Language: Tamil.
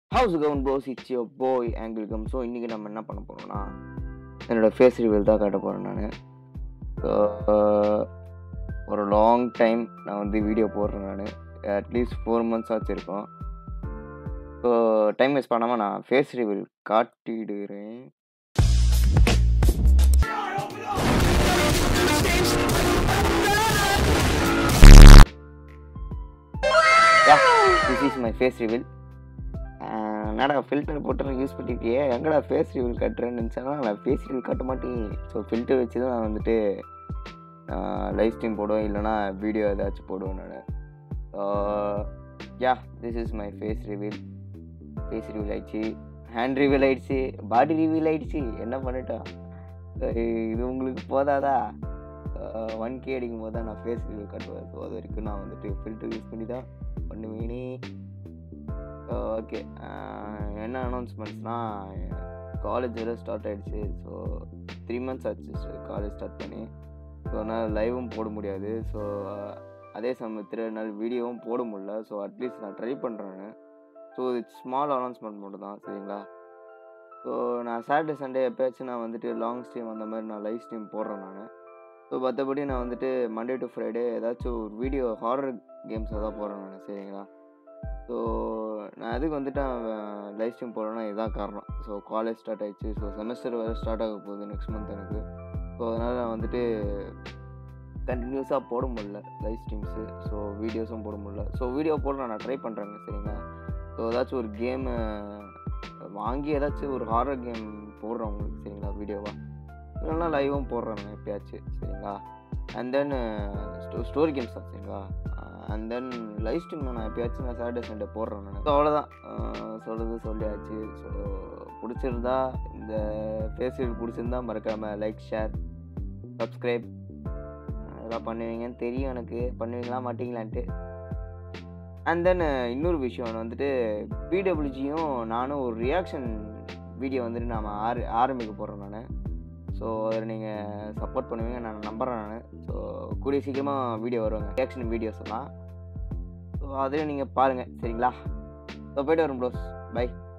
house gown pose it's yo போய் ஆங்கிள் கம் ஸோ இன்றைக்கி நம்ம என்ன பண்ண போகிறோம்னா என்னோடய ஃபேஸ் ரிவீல் தான் காட்ட போகிறேன் நான் ஒரு லாங் டைம் நான் வந்து வீடியோ போடுறேன் நான் அட்லீஸ்ட் ஃபோர் மந்த்ஸ் ஆச்சு இருக்கும் ஸோ டைம் வேஸ்ட் பண்ணாமல் நான் ஃபேஸ் ரிவீல் காட்டிடுறேன் this is my face reveal என்னடா ஃபில்டர் போட்டு யூஸ் பண்ணிருக்கியே எங்கடா ஃபேஸ் ரிவீல் கட்டுறேன்னு நினச்சாங்கன்னா நான் ஃபேஸ் ரிவீல் கட்ட மாட்டேன் ஸோ ஃபில்டர் வச்சு தான் நான் வந்துட்டு லைவ் ஸ்ட்ரீம் போடுவேன் இல்லைனா வீடியோ ஏதாச்சும் போடுவேன் நான் yeah this is my face reveal face reveal ஆயிடுச்சு ஹேண்ட் ரிவீல் ஆயிடுச்சு பாடி ரிவீல் ஆயிடுச்சு என்ன பண்ணிட்டோம் இது உங்களுக்கு போதாதா ஒன் கே அடிக்கும் போது தான் நான் ஃபேஸ் ரிவீல் கட்டுவேன் ஸோ அது வரைக்கும் நான் வந்துட்டு ஃபில்டர் யூஸ் பண்ணி தான் பண்ணுவேனே ஓகே என்ன அனௌன்ஸ்மெண்ட்ஸ்னால் காலேஜ் வேறு ஸ்டார்ட் ஆகிடுச்சு ஸோ த்ரீ மந்த்ஸ் ஆச்சு காலேஜ் ஸ்டார்ட் பண்ணி ஸோ அதனால் லைவும் போட முடியாது ஸோ அதே சமயத்தில் என்னால் வீடியோவும் போட முடியல ஸோ அட்லீஸ்ட் நான் ட்ரை பண்ணுறேன் ஸோ இது ஸ்மால் அனௌன்ஸ்மெண்ட் மட்டும் தான் சரிங்களா ஸோ நான் சாட்டர்டே சண்டே எப்போயாச்சும் நான் வந்துட்டு லாங் ஸ்ட்ரீம் அந்த மாதிரி நான் லைவ் ஸ்ட்ரீம் போடுறேன் நான் ஸோ மற்றபடி நான் வந்துட்டு மண்டே டு ஃப்ரைடே ஏதாச்சும் ஒரு வீடியோ ஹாரர் கேம்ஸை தான் போடுறேன் நான் சரிங்களா ஸோ நான் அதுக்கு வந்துட்டு லைவ் ஸ்ட்ரீம் போடுறேன்னா இதுதான் காரணம் ஸோ காலேஜ் ஸ்டார்ட் ஆகிடுச்சு ஸோ செமஸ்டர் வேறு ஸ்டார்ட் ஆக போகுது நெக்ஸ்ட் மந்த் எனக்கு ஸோ அதனால் நான் வந்துட்டு கண்டினியூஸாக போட முடில லைவ் ஸ்ட்ரீம்ஸு ஸோ வீடியோஸும் போட முடில ஸோ வீடியோ போட நான் ட்ரை பண்ணுறேங்க சரிங்களா ஸோ ஏதாச்சும் ஒரு கேமு வாங்கி ஏதாச்சும் ஒரு ஹாரர் கேம் போடுறேன் உங்களுக்கு சரிங்களா வீடியோவாக இல்லைனா லைவும் போடுறேன் நான் எப்பயாச்சும் சரிங்களா அண்ட் தென் ஸ்டோ ஸ்டோரி கேம்ஸ் தான் சரிங்களா அண்ட் தென் லைவ் ஸ்ட்ரீம் நான் எப்பயாச்சும் நான் சாட்டர்டே சண்டே போடுறேன் நான் ஸோ அவ்வளோதான் சொல்கிறது சொல்லியாச்சு ஸோ பிடிச்சிருந்தா இந்த ஃபேஸ்புக் பிடிச்சிருந்தா மறக்காமல் லைக் ஷேர் சப்ஸ்கிரைப் அதெல்லாம் பண்ணுவீங்கன்னு தெரியும் எனக்கு பண்ணுவீங்களா மாட்டிங்களான்ட்டு அண்ட் தென் இன்னொரு விஷயம் வந்துட்டு பிடபிள்யூஜியும் நானும் ஒரு ரியாக்ஷன் வீடியோ வந்துட்டு நாம் ஆர ஆரம்பிக்க போகிறோம் நான் ஸோ அதில் நீங்கள் சப்போர்ட் பண்ணுவீங்க நான் நம்புகிறேன் நான் ஸோ கூடிய சீக்கிரமாக வீடியோ வருவாங்க ரியாக்ஷன் வீடியோஸ் எல்லாம் ஸோ அதையும் நீங்கள் பாருங்கள் சரிங்களா ஸோ போய்ட்டு வரும் ப்ரோஸ் பை